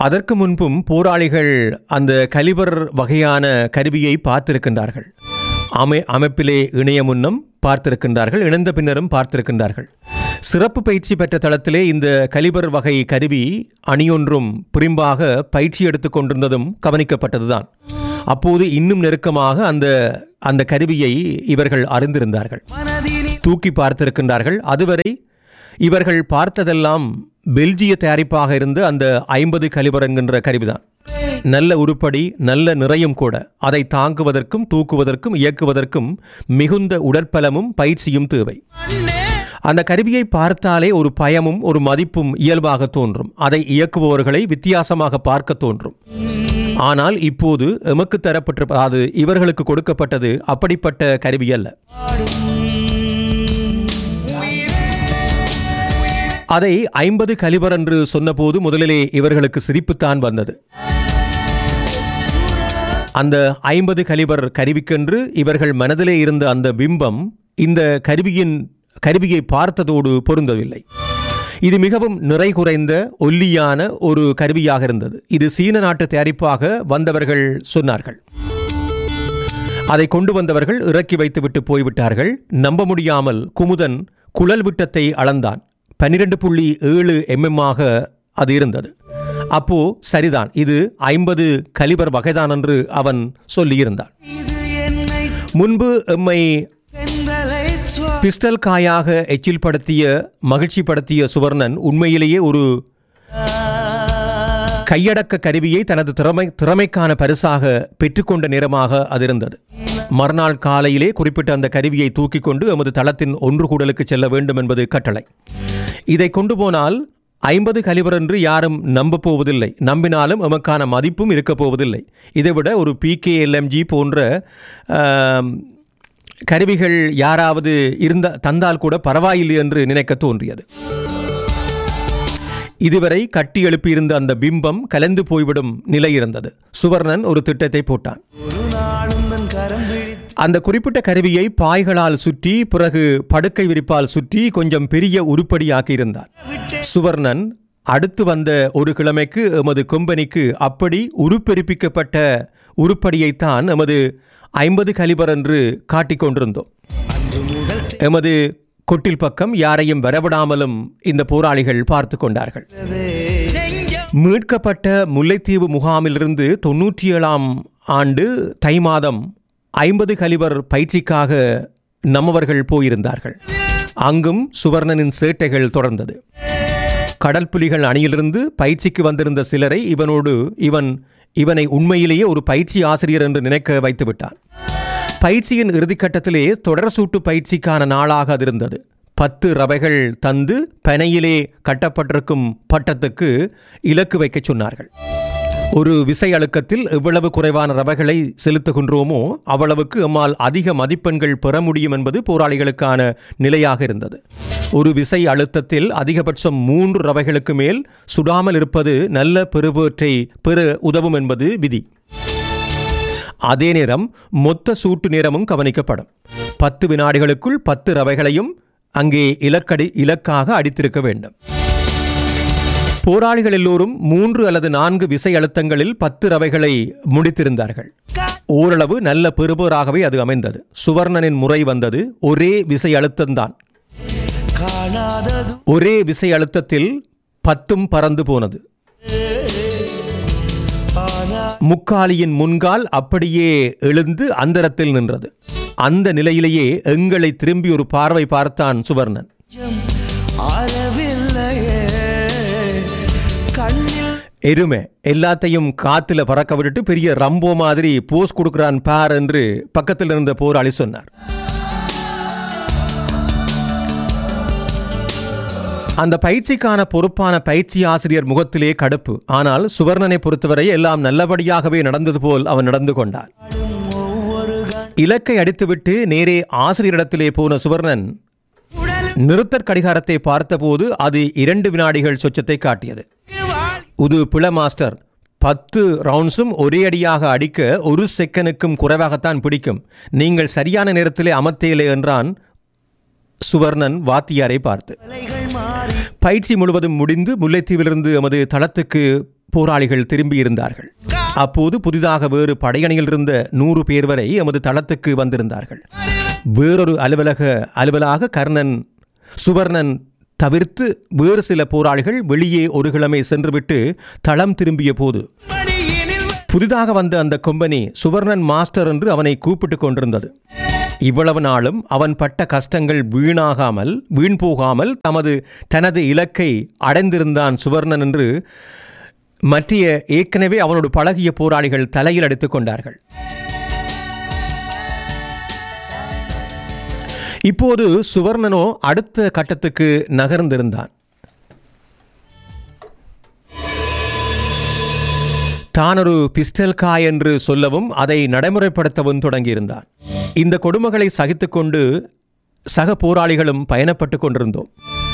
அதற்கு முன்பும் போராளிகள் அந்த கலிபர் வகையான கருவியை பார்த்திருக்கின்றார்கள் அமை அமைப்பிலே இணைய முன்னம் பார்த்திருக்கின்றார்கள் இணைந்த பின்னரும் பார்த்திருக்கின்றார்கள் சிறப்பு பயிற்சி பெற்ற தளத்திலே இந்த கலிபர் வகை கருவி அணியொன்றும் பிரிம்பாக பயிற்சி எடுத்துக் கொண்டிருந்ததும் கவனிக்கப்பட்டதுதான் அப்போது இன்னும் நெருக்கமாக அந்த அந்த கருவியை இவர்கள் அறிந்திருந்தார்கள் தூக்கி பார்த்திருக்கின்றார்கள் அதுவரை இவர்கள் பார்த்ததெல்லாம் பெல்ஜிய தயாரிப்பாக இருந்த அந்த ஐம்பது கலிபர் என்கின்ற கருவிதான் நல்ல உருப்படி நல்ல நிறையும் கூட அதை தாங்குவதற்கும் தூக்குவதற்கும் இயக்குவதற்கும் மிகுந்த உடற்பலமும் பயிற்சியும் தேவை அந்த கருவியை பார்த்தாலே ஒரு பயமும் ஒரு மதிப்பும் இயல்பாக தோன்றும் அதை இயக்குபவர்களை வித்தியாசமாக பார்க்க தோன்றும் ஆனால் இப்போது எமக்கு தரப்பட்ட அது இவர்களுக்கு கொடுக்கப்பட்டது அப்படிப்பட்ட கருவி அல்ல அதை ஐம்பது கலிபர் என்று சொன்னபோது முதலிலே இவர்களுக்கு சிரிப்புத்தான் வந்தது அந்த ஐம்பது கலிபர் கருவிக்கென்று இவர்கள் மனதிலே இருந்த அந்த பிம்பம் இந்த கருவியின் கருவியை பார்த்ததோடு பொருந்தவில்லை இது மிகவும் நிறை குறைந்த ஒல்லியான ஒரு கருவியாக இருந்தது இது சீன நாட்டு தயாரிப்பாக வந்தவர்கள் சொன்னார்கள் அதை கொண்டு வந்தவர்கள் இறக்கி வைத்துவிட்டு போய்விட்டார்கள் நம்ப முடியாமல் குமுதன் குழல் விட்டத்தை அளந்தான் பன்னிரெண்டு புள்ளி ஏழு எம்எம்மாக அது இருந்தது அப்போ சரிதான் இது ஐம்பது கலிபர் வகைதான் என்று அவன் சொல்லியிருந்தான் முன்பு எம்மை பிஸ்டல் காயாக எச்சில் படுத்திய மகிழ்ச்சி படுத்திய சுவர்ணன் உண்மையிலேயே ஒரு கையடக்க கருவியை தனது திறமை திறமைக்கான பரிசாக பெற்றுக்கொண்ட நேரமாக அது இருந்தது மறுநாள் காலையிலே குறிப்பிட்ட அந்த கருவியை தூக்கி கொண்டு எமது தளத்தின் ஒன்று கூடலுக்கு செல்ல வேண்டும் என்பது கட்டளை இதை கொண்டு போனால் ஐம்பது கலிபர் என்று யாரும் நம்பப் போவதில்லை நம்பினாலும் எமக்கான மதிப்பும் இருக்கப் போவதில்லை இதைவிட ஒரு பிகேஎல்எம்ஜி போன்ற ஆம், கருவிகள் யாராவது இருந்த தந்தால் கூட பரவாயில்லை என்று நினைக்க தோன்றியது இதுவரை கட்டி எழுப்பியிருந்த அந்த பிம்பம் கலந்து போய்விடும் நிலை இருந்தது சுவர்ணன் ஒரு திட்டத்தை போட்டான் அந்த குறிப்பிட்ட கருவியை பாய்களால் சுற்றி பிறகு படுக்கை விரிப்பால் சுற்றி கொஞ்சம் பெரிய உருப்படியாக்கியிருந்தார் சுவர்ணன் அடுத்து வந்த ஒரு கிழமைக்கு எமது கொம்பனிக்கு அப்படி உருப்பெருப்பிக்கப்பட்ட உருப்படியைத்தான் எமது ஐம்பது கலிபர் என்று காட்டிக் கொண்டிருந்தோம் எமது கொட்டில் பக்கம் யாரையும் வரவிடாமலும் இந்த போராளிகள் பார்த்து கொண்டார்கள் மீட்கப்பட்ட முல்லைத்தீவு முகாமிலிருந்து தொன்னூற்றி ஏழாம் ஆண்டு தை மாதம் ஐம்பது கலிபர் பயிற்சிக்காக நம்மவர்கள் போயிருந்தார்கள் அங்கும் சுவர்ணனின் சேட்டைகள் தொடர்ந்தது கடல் புலிகள் அணியிலிருந்து பயிற்சிக்கு வந்திருந்த சிலரை இவனோடு இவன் இவனை உண்மையிலேயே ஒரு பயிற்சி ஆசிரியர் என்று நினைக்க வைத்து விட்டான் பயிற்சியின் இறுதிக்கட்டத்திலே தொடர் சூட்டு பயிற்சிக்கான நாளாக அது இருந்தது பத்து ரவைகள் தந்து பனையிலே கட்டப்பட்டிருக்கும் பட்டத்துக்கு இலக்கு வைக்கச் சொன்னார்கள் ஒரு விசை அழுக்கத்தில் எவ்வளவு குறைவான ரவைகளை செலுத்துகின்றோமோ அவ்வளவுக்கு எம்மால் அதிக மதிப்பெண்கள் பெற முடியும் என்பது போராளிகளுக்கான நிலையாக இருந்தது ஒரு விசை அழுத்தத்தில் அதிகபட்சம் மூன்று ரவைகளுக்கு மேல் சுடாமல் இருப்பது நல்ல பெறுபேற்றை பெற உதவும் என்பது விதி அதே நேரம் மொத்த சூட்டு நேரமும் கவனிக்கப்படும் பத்து வினாடிகளுக்குள் பத்து ரவைகளையும் அங்கே இலக்கடி இலக்காக அடித்திருக்க வேண்டும் போராளிகள் எல்லோரும் மூன்று அல்லது நான்கு விசை அழுத்தங்களில் பத்து ரவைகளை முடித்திருந்தார்கள் ஓரளவு நல்ல பெறுபோராகவே அது அமைந்தது சுவர்ணனின் முறை வந்தது ஒரே விசை அழுத்தம்தான் காணாதது ஒரே விசை அழுத்தத்தில் பத்தும் பறந்து போனது ஆனா முக்காலியின் முன்கால் அப்படியே எழுந்து அந்தரத்தில் நின்றது அந்த நிலையிலேயே எங்களை திரும்பி ஒரு பார்வை பார்த்தான் சுவர்ணன் ஆறவில்லையே கண்ணில் எருமை எல்லாத்தையும் காத்துல பறக்க விட்டுட்டு பெரிய ரம்போ மாதிரி போஸ் கொடுக்குறான் பார் என்று பக்கத்தில் இருந்த போராளி சொன்னார் அந்த பயிற்சிக்கான பொறுப்பான பயிற்சி ஆசிரியர் முகத்திலே கடுப்பு ஆனால் சுவர்ணனை பொறுத்தவரை எல்லாம் நல்லபடியாகவே நடந்தது போல் அவன் நடந்து கொண்டான் ஒவ்வொரு கண் இலக்கை அடித்துவிட்டு நேரே ஆசிரியரிடத்திலே போன சுவர்ணன் நிறுத்தற் கடிகாரத்தை பார்த்தபோது அது இரண்டு வினாடிகள் சொச்சத்தை காட்டியது வாழ் உது பிள மாஸ்டர் பத்து ரவுண்ட்ஸும் ஒரே அடியாக அடிக்க ஒரு செகண்டுக்கும் குறைவாகத்தான் பிடிக்கும் நீங்கள் சரியான நேரத்திலே அமர்த்தியலே என்றான் சுவர்ணன் வாத்தியாரை பார்த்து அலைகள் மாறி பயிற்சி முழுவதும் முடிந்து முல்லைத்தீவிலிருந்து எமது தளத்துக்கு போராளிகள் திரும்பியிருந்தார்கள் அப்போது புதிதாக வேறு படையணியில் இருந்த நூறு பேர் வரை எமது தளத்துக்கு வந்திருந்தார்கள் வேறொரு அலுவலக அலுவலாக கர்ணன் சுவர்ணன் தவிர்த்து வேறு சில போராளிகள் வெளியே ஒரு கிழமை சென்றுவிட்டு தளம் திரும்பிய போது மடியினில் புதிதாக வந்த அந்த கொம்பனி சுவர்ணன் மாஸ்டர் என்று அவனை கூப்பிட்டு கொண்டிருந்தது இவ்வளவு நாளும் அவன் பட்ட கஷ்டங்கள் வீணாகாமல் வீண் போகாமல் தமது தனது இலக்கை அடைந்திருந்தான் சுவர்ணன் என்று மற்றிய ஏற்கனவே அவனோடு பழகிய போராளிகள் தலையில் அடித்துக் கொண்டார்கள் இப்போது சுவர்ணனோ அடுத்த கட்டத்துக்கு நகர்ந்திருந்தான் தான் ஒரு பிஸ்டல் காய் என்று சொல்லவும் அதை நடைமுறைப்படுத்தவும் தொடங்கியிருந்தான் இந்த கொடுமைகளை சகித்துக்கொண்டு சக போராளிகளும் பயணப்பட்டு கொண்டிருந்தோம்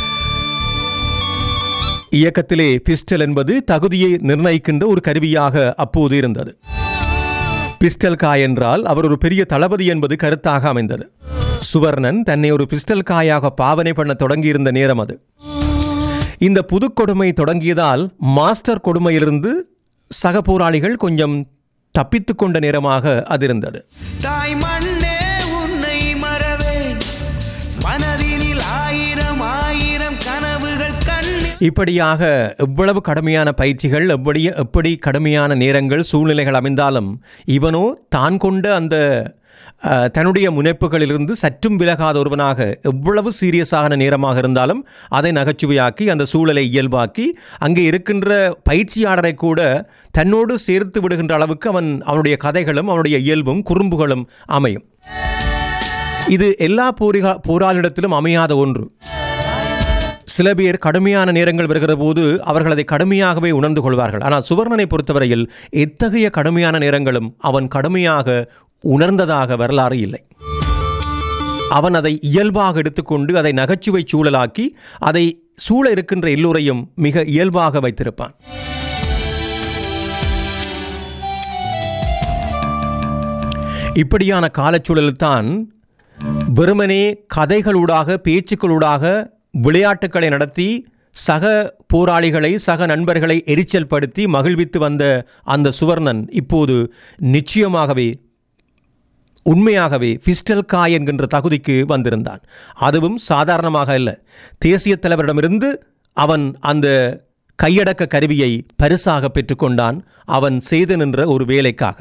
இயக்கத்திலே பிஸ்டல் என்பது தகுதியை நிர்ணயிக்கின்ற ஒரு கருவியாக அப்போது இருந்தது பிஸ்டல் காய் என்றால் அவர் ஒரு பெரிய தளபதி என்பது கருத்தாக அமைந்தது சுவர்ணன் தன்னை ஒரு பிஸ்டல் காயாக பாவனை பண்ண தொடங்கியிருந்த நேரம் அது இந்த புது கொடுமை தொடங்கியதால் மாஸ்டர் கொடுமையிலிருந்து சக போராளிகள் கொஞ்சம் தப்பித்துக் கொண்ட நேரமாக அது இருந்தது தாய் மண்ணே உன்னை மறவேன் மனதினில் ஆயிரம் ஆயிரம் கனவுகள் கண்ணில் இப்படியாக எவ்வளவு கடுமையான பயிற்சிகள் எப்படி எப்படி கடுமையான நேரங்கள் சூழ்நிலைகள் அமைந்தாலும் இவனோ தான் கொண்ட அந்த அஹ், தன்னுடைய முனைப்புகளிலிருந்து சற்றும் விலகாத ஒருவனாக எவ்வளவு சீரியஸான நேரமாக இருந்தாலும் அதை நகைச்சுவையாக்கி அந்த சூழலை இயல்பாக்கி அங்கே இருக்கின்ற பயிற்சியாளரை கூட தன்னோடு சேர்த்து விடுகின்ற அளவுக்கு அவன் அவனுடைய கதைகளும் அவனுடைய இயல்பும் குறும்புகளும் அமையும் இது எல்லா போரிகா போராளிடத்திலும் அமையாத ஒன்று சில பேர் கடுமையான நேரங்கள் வருகிற போது அவர்கள் அதை கடுமையாகவே உணர்ந்து கொள்வார்கள் ஆனால் சுவர்ணனை பொறுத்தவரையில் எத்தகைய கடுமையான நேரங்களும் அவன் கடுமையாக உணர்ந்ததாக வரலாறு இல்லை அவன் அதை இயல்பாக எடுத்துக்கொண்டு அதை நகைச்சுவை சூழலாக்கி அதை சூழ இருக்கின்ற எல்லோரையும் மிக இயல்பாக வைத்திருப்பான் இப்படியான காலச்சூழலில்தான் வெறுமனே கதைகளூடாக பேச்சுக்களூடாக விளையாட்டுக்களை நடத்தி சக போராளிகளை சக நண்பர்களை எரிச்சல் படுத்தி மகிழ்வித்து வந்த அந்த சுவர்ணன் இப்போது நிச்சயமாகவே உண்மையாகவே பிஸ்டல் காய் என்கின்ற தகுதிக்கு வந்திருந்தான் அதுவும் சாதாரணமாக அல்ல தேசிய தலைவரிடமிருந்து அவன் அந்த கையடக்க கருவியை பரிசாக பெற்றுக்கொண்டான் அவன் செய்து நின்ற ஒரு வேலைக்காக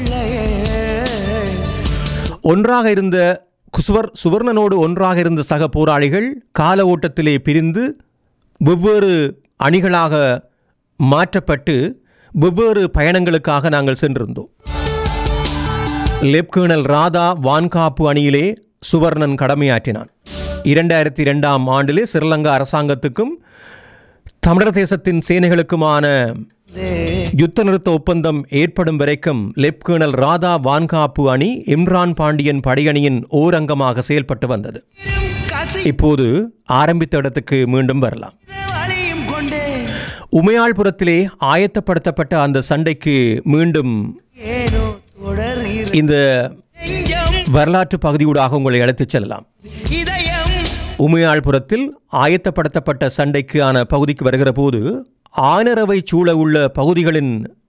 ஒன்றாக இருந்த குசுவர் சுவர்ணனோடு ஒன்றாக இருந்த சக போராளிகள் கால ஓட்டத்திலே பிரிந்து வெவ்வேறு அணிகளாக மாற்றப்பட்டு வெவ்வேறு பயணங்களுக்காக நாங்கள் சென்றிருந்தோம் லெப்கர்னல் ராதா வான்காப்பு அணியிலே சுவர்ணன் கடமையாற்றினான் இரண்டாயிரத்தி இரண்டாம் ஆண்டிலே ஸ்ரீலங்கா அரசாங்கத்துக்கும் தமிழர் தேசத்தின் சேனைகளுக்குமான யுத்த நிறுத்த ஒப்பந்தம் ஏற்படும் வரைக்கும் லெப்கர்னல் ராதா வான்காப்பு அணி இம்ரான் பாண்டியன் படையணியின் ஓரங்கமாக செயல்பட்டு வந்தது கசி இப்போது ஆரம்பித்த இடத்துக்கு மீண்டும் வரலாம் வழியும் கொண்டே உமையாள்புரத்திலே ஆயத்தப்படுத்தப்பட்ட அந்த சண்டைக்கு மீண்டும் ஏனோ தொடர் இந்த நெஞ்சம் வரலாற்று பகுதியூடாக உங்களை அழைத்துச் செல்லலாம் இதயம் உமையாள்புரத்தில் ஆயத்தப்படுத்தப்பட்ட சண்டைக்கு ஆன பகுதிக்கு வருகிற போது ஆனரவை சூழ உள்ள பகுதிகளின்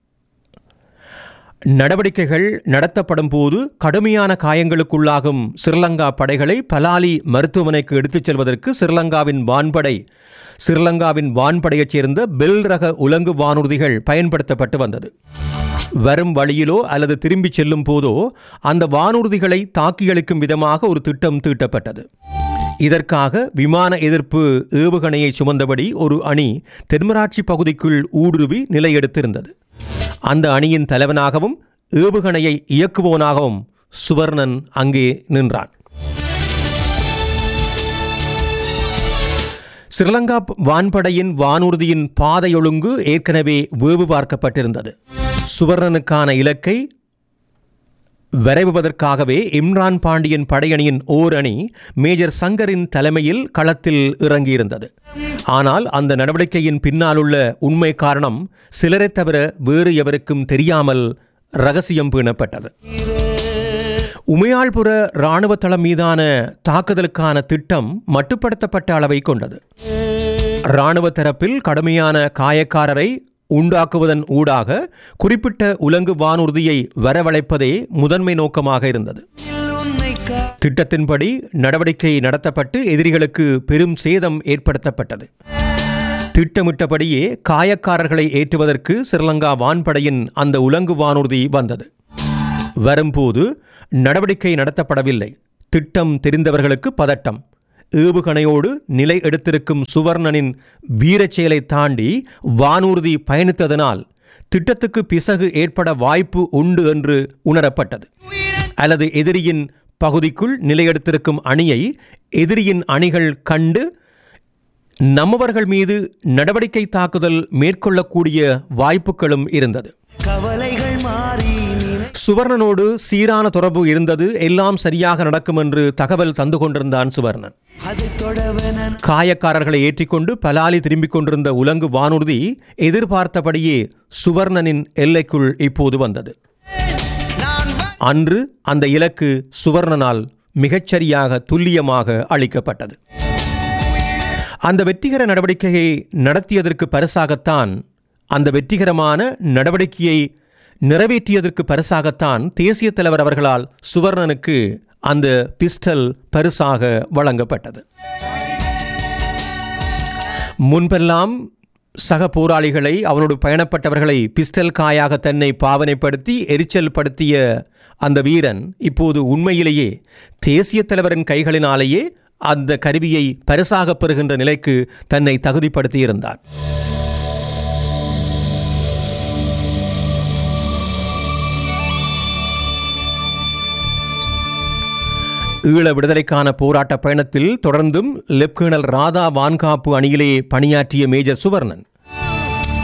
நடவடிக்கைகள் நடத்தப்படும் போது கடுமையான காயங்களுக்குள்ளாகும் ஸ்ரீலங்கா படைகளை பலாலி மருத்துவமனைக்கு எடுத்துச் செல்வதற்கு ஸ்ரீலங்காவின் வான்படை ஸ்ரீலங்காவின் வான்படையைச் சேர்ந்த பெல் ரக உலங்கு வானூர்திகள் பயன்படுத்தப்பட்டு வந்தது வரும் வழியிலோ அல்லது திரும்பிச் செல்லும் போதோ அந்த வானூர்திகளை தாக்கியளிக்கும் விதமாக ஒரு திட்டம் தீட்டப்பட்டது இதற்காக விமான எதிர்ப்பு ஏவுகணையை சுமந்தபடி ஒரு அணி தென்மராட்சி பகுதிக்குள் ஊடுருவி நிலையெடுத்திருந்தது அந்த அணியின் தலைவனாகவும் ஏவுகணையை இயக்குபவனாகவும் சுவர்ணன் அங்கே நின்றான் ஸ்ரீலங்கா வான்படையின் வானூர்தியின் பாதையொழுங்கு ஏற்கனவே வேவு பார்க்கப்பட்டிருந்தது சுவர்ணனுக்கான இலக்கை வரைவதற்காகவே இம்ரான் பாண்டியன் படையணியின் ஓர் அணி மேஜர் சங்கரின் தலைமையில் களத்தில் இறங்கியிருந்தது ஆனால் அந்த நடவடிக்கையின் பின்னாலுள்ள உண்மை காரணம் சிலரைத் தவிர வேறு எவருக்கும் தெரியாமல் ரகசியம் பேணப்பட்டது உமையாள்புர இராணுவ தளம் மீதான தாக்குதலுக்கான திட்டம் மட்டுப்படுத்தப்பட்ட அளவை கொண்டது இராணுவ தரப்பில் கடுமையான காயக்காரரை உண்டாக்குவதன் ஊடாக குறிப்பிட்ட உலங்கு வானூர்தியை வரவழைப்பதே முதன்மை நோக்கமாக இருந்தது உன்னை கா திட்டத்தின்படி நடவடிக்கை நடத்தப்பட்டு எதிரிகளுக்கு பெரும் சேதம் ஏற்படுத்தப்பட்டது திட்டமிட்டபடியே காயக்காரர்களை ஏற்றுவதற்கு ஸ்ரீலங்கா வான்படையின் அந்த உலங்கு வானூர்தி வந்தது வரும்போது நடவடிக்கை நடத்தப்படவில்லை திட்டம் தெரிந்தவர்களுக்கு பதட்டம் ஏவுகணையோடு நிலை எடுத்திருக்கும் சுவர்ணனின் வீரச் செயலை தாண்டி வானூர்தி பயணித்ததனால் திட்டத்துக்கு பிசகு ஏற்பட வாய்ப்பு உண்டு என்று உணரப்பட்டது அல்லது எதிரியின் பகுதிக்குள் நிலையெடுத்திருக்கும் அணியை எதிரியின் அணிகள் கண்டு நம்மவர்கள் மீது நடவடிக்கை தாக்குதல் மேற்கொள்ளக்கூடிய வாய்ப்புகளும் இருந்தது கவலைகள் மாறி நினை சுவர்ணனோடு சீரான தொடர்பு இருந்தது எல்லாம் சரியாக நடக்கும் என்று தகவல் தந்து கொண்டிருந்தான் சுவர்ணன் அதை தொடவன காயக்காரர்களை ஏற்றிக்கொண்டு பலாலி திரும்பிக் கொண்டிருந்த உலங்கு வானூர்தி எதிர்பார்த்தபடியே சுவர்ணனின் எல்லைக்குள் இப்போது வந்தது நான் வ- அன்று அந்த இலக்கு சுவர்ணனால் மிகச்சரியாக துல்லியமாக அளிக்கப்பட்டது அந்த வெற்றிகர நடவடிக்கையை நடத்தியதற்கு பரிசாகத்தான் அந்த வெற்றிகரமான நடவடிக்கையை நிறைவேற்றியதற்கு பரிசாகத்தான் தேசிய தலைவர் அவர்களால் சுவர்ணனுக்கு அந்த பிஸ்டல் பரிசாக வழங்கப்பட்டது முன்பெல்லாம் சக போராளிகளை அவனோடு பயணப்பட்டவர்களை பிஸ்டல் காயாக தன்னை பாவனைப்படுத்தி எரிச்சல் படுத்திய அந்த வீரன் இப்போது உண்மையிலேயே தேசிய தலைவரின் கைகளினாலேயே அந்த கருவியை பரிசாகப் பெறுகின்ற நிலைக்கு தன்னை தகுதிப்படுத்தியிருந்தான் ஈழ விடுதலைக்கான போராட்ட பயணத்தில் தொடர்ந்தும் லெப்டினல் ராதா வான்காப்பு அணியிலே பணியாற்றிய மேஜர் சுவர்ணன்